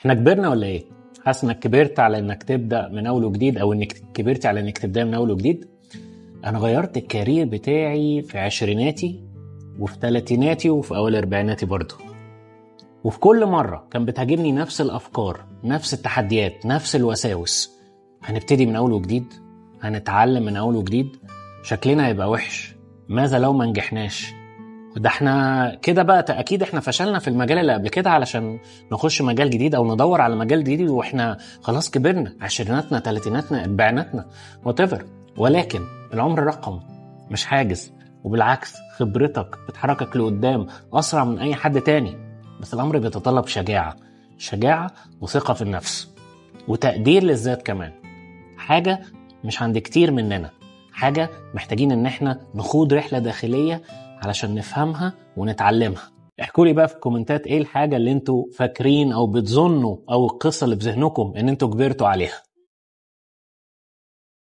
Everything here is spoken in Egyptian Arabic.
احنا كبرنا ولا ايه؟ حاسس انك كبرت على انك تبدا من اول وجديد او انك كبرت على انك تبدا من اول وجديد؟ انا غيرت الكارير بتاعي في عشريناتي وفي تلاتيناتي وفي اول اربعيناتي برضه وفي كل مرة كان بتهاجمني نفس الأفكار نفس التحديات نفس الوساوس هنبتدي من أول وجديد هنتعلم من أول وجديد شكلنا هيبقى وحش ماذا لو ما نجحناش ده احنا كده بقى اكيد احنا فشلنا في المجال اللي قبل كده علشان نخش مجال جديد او ندور على مجال جديد واحنا خلاص كبرنا عشريناتنا تلاتيناتنا اربعيناتنا وات ولكن العمر رقم مش حاجز وبالعكس خبرتك بتحركك لقدام اسرع من اي حد تاني بس الامر بيتطلب شجاعه شجاعه وثقه في النفس وتقدير للذات كمان حاجه مش عند كتير مننا حاجه محتاجين ان احنا نخوض رحله داخليه علشان نفهمها ونتعلمها احكوا لي بقى في الكومنتات ايه الحاجه اللي انتوا فاكرين او بتظنوا او القصه اللي في ذهنكم ان انتوا كبرتوا عليها